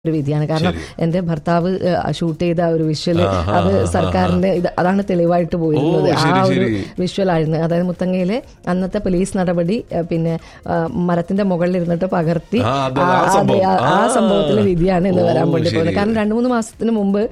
ഒരു വിധിയാണ് കാരണം എന്റെ ഭർത്താവ് ഷൂട്ട് ചെയ്ത ആ ഒരു വിഷ്വൽ ആഹാ, അത് ആഹാ, സർക്കാരിന്റെ ഇത് അതാണ് തെളിവായിട്ട് പോയിരുന്നത് ഓ, ആ ശരി, ഒരു ശരി. വിഷ്വൽ ആയിരുന്നു അതായത് മുത്തങ്ങയിലെ അന്നത്തെ പോലീസ് നടപടി ഏഹ്, പിന്നെ ആ, മരത്തിന്റെ മുകളിൽ ഇരുന്നിട്ട് പകർത്തി ആ, അത് ആ, ആ അതെ, സംഭവം. ആ- ആ ആ. സംഭവത്തിലെ വിധിയാണ് ഇന്ന് ഓ, വരാൻ വേണ്ടി ശരി. പോകുന്നത് കാരണം രണ്ടു മൂന്ന് മാസത്തിന് മുമ്പ്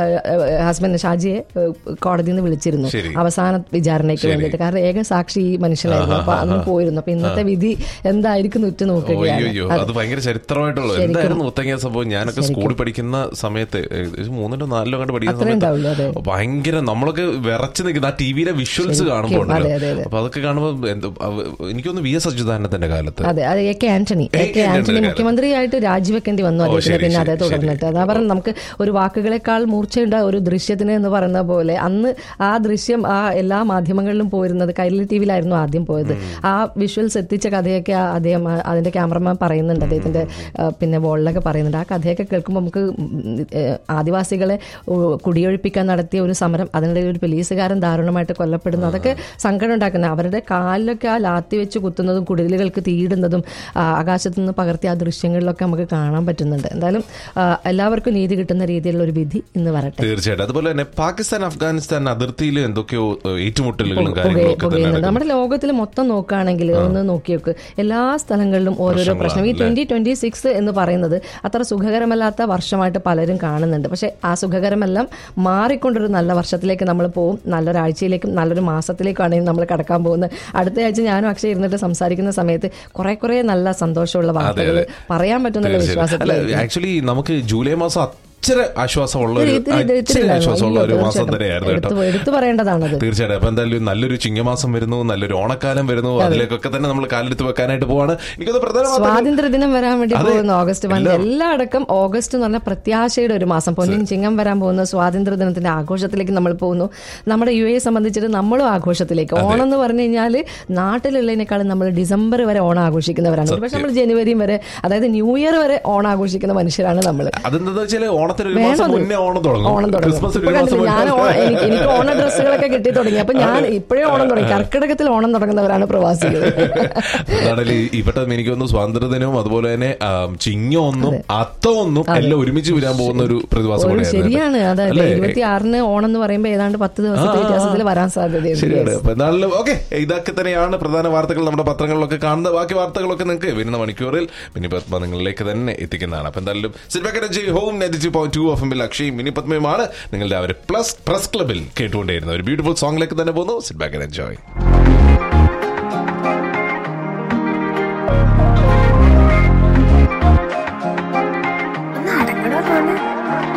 ഹസ്ബൻഡ് ഷാജിയെ ഏഹ്, കോടതിയിൽ നിന്ന് വിളിച്ചിരുന്നു ശരി. അവസാന വിചാരണയ്ക്ക് ശരി. വേണ്ടിയിട്ട് കാരണം ഏക സാക്ഷി ഈ മനുഷ്യനായിരുന്നു അപ്പൊ അതിന് പോയിരുന്നു അപ്പൊ ഇന്നത്തെ വിധി എന്തായിരിക്കും എന്ന് ഉറ്റു നോക്കുകയാണ് അയ്യോ അതെ. അത് ഭയങ്കര ചരിത്രമായിട്ടുള്ള ശരിക്കും. എന്തായിരുന്നു മുത്തങ്ങ സംഭവം ഞാനൊക്കെ ശരിക്കും. സ്കൂളിൽ പഠിക്കുന്ന സമയത്ത് ഏകദേശം മൂന്നിലോ നാലിലോ കണ്ട് പഠിക്കുന്ന അത്രേ ഉണ്ടാവുള്ളൂ, അതെ. സമയത്ത് ഭയങ്കര നമ്മളൊക്കെ വിറച്ച് നിൽക്കുന്ന ആ ടിവിയിലെ വിഷ്വൽസ് ശരിക്കും. കാണുമ്പോൾ അതെ, അതെ, അതെ. അപ്പൊ അതൊക്കെ കാണുമ്പോൾ എന്ത് അവ- എനിക്കൊന്ന് വി എസ് അച്യുതാനന്ദന്റെ കാലത്ത് അതെ അത് A K Antony A A K K Antony Antony മുഖ്യമന്ത്രിയായിട്ട് രാജിവെക്കേണ്ടി വന്നു ഓ, അദ്ദേഹത്തിന് ശരി, പിന്നെ ശരി, അതേ തുടർന്നിട്ട് അതാ പറഞ്ഞ നമുക്ക് ഒരു വാക്കുകളെക്കാൾ മൂർച്ചയുണ്ട ഒരു ദൃശ്യത്തിന് എന്ന് പറയുന്ന പോലെ അന്ന് ആ ദൃശ്യം ആ എല്ലാ മാധ്യമങ്ങളിലും പോയിരുന്നത് കൈരളി ടി വിയിലായിരുന്നു ആദ്യം പോയത് ആ വിഷ്വൽസ് എത്തിച്ച കഥയൊക്കെ ആ അദ്ദേഹം ആ അതിന്റെ ക്യാമറമാൻ പറയുന്നുണ്ട് അദ്ദേഹത്തിന്റെ ആ, പിന്നെ വോളിലൊക്കെ പറയുന്നുണ്ട് ആ കഥയൊക്കെ കേൾക്കുമ്പോൾ നമുക്ക് ഉം, ഏഹ്, ആദിവാസികളെ ഉ, കുടിയൊഴിപ്പിക്കാൻ നടത്തിയ ഒരു സമരം അതിനിടയിൽ ഒരു പോലീസുകാരൻ ദാരുണമായിട്ട് കൊല്ലപ്പെടുന്നു അതൊക്കെ സങ്കടം ഉണ്ടാക്കുന്നത് അവരുടെ കാലിലൊക്കെ ആ ലാത്തി വെച്ച് കുത്തുന്നതും കുടിലുകൾക്ക് തീയിടുന്നതും ആ, ആകാശത്ത് നിന്ന് പകർത്തിയ ആ ദൃശ്യങ്ങളിലൊക്കെ നമുക്ക് കാണാൻ പറ്റുന്നുണ്ട് എന്തായാലും ആ, എല്ലാവർക്കും നീതി കിട്ടുന്ന രീതിയിലുള്ള ഒരു വിധി ഇന്ന് വരട്ടെ തീർച്ചയായിട്ടും അതുപോലെ തന്നെ പാകിസ്ഥാൻ അഫ്ഗാനിസ്ഥാൻ അതിർത്തിയിൽ എന്തൊക്കെയോ ഏഹ്, ഏറ്റുമുട്ടലുകളും പുകയ- കാര്യങ്ങളും ഒക്കെ തന്നെ പുകയുന്നുണ്ട് നടക്കുന്നു. നമ്മുടെ ലോകത്തിൽ മൊത്തം നോക്കുകയാണെങ്കിൽ ഒന്ന് നോക്കിയൊക്കെ എല്ലാ സ്ഥലങ്ങളിലും ഓരോരോ പ്രശ്നം ഈ ട്വന്റി ട്വന്റി സിക്സ് എന്ന് പറയുന്നത് അത്ര സുഖകരമല്ലാത്ത വർഷമായിട്ട് പലരും കാണുന്നുണ്ട് പക്ഷെ ആ സുഖകരമെല്ലാം മാറിക്കൊണ്ടൊരു നല്ല വർഷത്തിലേക്ക് നമ്മൾ പോകും നല്ലൊരാഴ്ചയിലേക്കും നല്ലൊരു മാസത്തിലേക്കാണ് ഇനി നമ്മൾ കടക്കാൻ പോകുന്നത് അടുത്ത ആഴ്ച ഞാനും അക്ഷയ ഇരുന്നിട്ട് സംസാരിക്കുന്ന സമയത്ത് കുറെ കുറെ നല്ല സന്തോഷമുള്ള വാർത്തകൾ പറയാൻ പറ്റുന്നുള്ള വിശ്വാസത്തിൽ അല്ല ആക്ച്വലി നമുക്ക് ജൂലൈ മാസം അച്ചിരി ആശ്വാസമുള്ള ഒരു ഇത്തിരി- ഇത്തിരി- അച്ചിരി ഇത്തിരി ആശ്വാസമുള്ള ഒരു അയ്യോ, മാസം തീർച്ചയായിട്ടും. തന്നെയായിരുന്നു കേട്ടോ എടുത്തു എടുത്തു പറയേണ്ടതാണത് തീർച്ചയായിട്ടും അപ്പൊ എന്തായാലും നല്ലൊരു ചിങ്ങമാസം വരുന്നു നല്ലൊരു ഓണക്കാലം വരുന്നു അതിലേക്കൊക്കെ തന്നെ നമ്മൾ കാലെടുത്ത് വെക്കാനായിട്ട് പോവാണ് എനിക്കത് പ്രധാനമായിട്ടും സ്വാതന്ത്ര്യ ദിനം വരാൻ വേണ്ടി അതെ. പോകുന്ന ഓഗസ്റ്റ് പതിനഞ്ച് എല്ലാം. എല്ലാടക്കം ഓഗസ്റ്റ് എന്ന് പറഞ്ഞ പ്രത്യാശയുടെ ഒരു മാസം പൊന്നിൻ ചിങ്ങം വരാൻ പോകുന്ന സ്വാതന്ത്ര്യ ദിനത്തിന്റെ ആഘോഷത്തിലേക്ക് നമ്മൾ പോകുന്നു നമ്മുടെ യു എ സംബന്ധിച്ചിട്ട് നമ്മളും ആഘോഷത്തിലേക്ക് ഓണം എന്ന് പറഞ്ഞു കഴിഞ്ഞാൽ നാട്ടിലുള്ളതിനേക്കാളും നമ്മൾ ഡിസംബർ വരെ ഓണം ആഘോഷിക്കുന്നവരാണ് പക്ഷെ നമ്മൾ ജനുവരി വരെ അതായത് ന്യൂ ഇയർ വരെ ഓണം ആഘോഷിക്കുന്ന മനുഷ്യരാണ് നമ്മൾ അതെന്താ വെച്ചാല് ഓണത്തിന് ഒരു വേണം മാസം അത്. മുന്നേ ഓണം തുടങ്ങും ഓണം തുടങ്ങും ക്രിസ്മസ് ഇപ്പൊ ഒരു മാസം കണ്ടില്ലേ, ഞാൻ ഓ- എനിക്ക് എനിക്ക് ഓണ ഡ്രസ്സുകളൊക്കെ കിട്ടി തുടങ്ങി അപ്പൊ ഞാൻ ഇപ്പോഴേ ഓണം തുടങ്ങി കർക്കിടകത്തിൽ ഓണം തുടങ്ങുന്നവരാണ് പ്രവാസികൾ അതാണല്ലേ ഇവിടെ എനിക്ക് തോന്നുന്നു സ്വാതന്ത്ര്യദിനവും അതുപോലെ തന്നെ ആം, ചിങ്ങമൊന്നും അത്തമൊന്നും എല്ലാം ഒരുമിച്ച് വരാൻ പോകുന്ന ഒരു പ്രതിഭാസം ഒരു കൂടെയായിരുന്നു ശരിയാണ് അതായത് അല്ലേ? ഇരുപത്തി ആറിന് ഓണം എന്ന് പറയുമ്പോൾ ഏതാണ്ട് പത്ത് ദിവസത്തെ വ്യത്യാസത്തിൽ വരാൻ സാധ്യതയുണ്ട് ശരിയാണ് Yes. അപ്പൊ എന്തായാലും ഓക്കെ ഇതൊക്കെ തന്നെയാണ് പ്രധാന വാർത്തകൾ നമ്മുടെ പത്രങ്ങളിലൊക്കെ കാണുന്നത് ബാക്കി വാർത്തകളൊക്കെ നിങ്ങൾക്ക് വരുന്ന മണിക്കൂറിൽ മിനി പത്മ നിങ്ങളിലേക്ക് തന്നെ എത്തിക്കുന്നതാണ് അപ്പൊ എന്തായാലും സിൽബക്കരജി home negative point two F എമ്മിൽ അക്ഷയും മിനി പത്മയുമാണ് നിങ്ങളുടെ അവർ പ്ലസ് പ്രസ് ക്ലബിൽ കേട്ടുകൊണ്ടേയിരുന്ന ഒരു ബ്യൂട്ടിഫുൾ സോങ്ങിലേക്ക് തന്നെ പോകുന്നു സിറ്റ് ബാക്ക് എൻജോയ്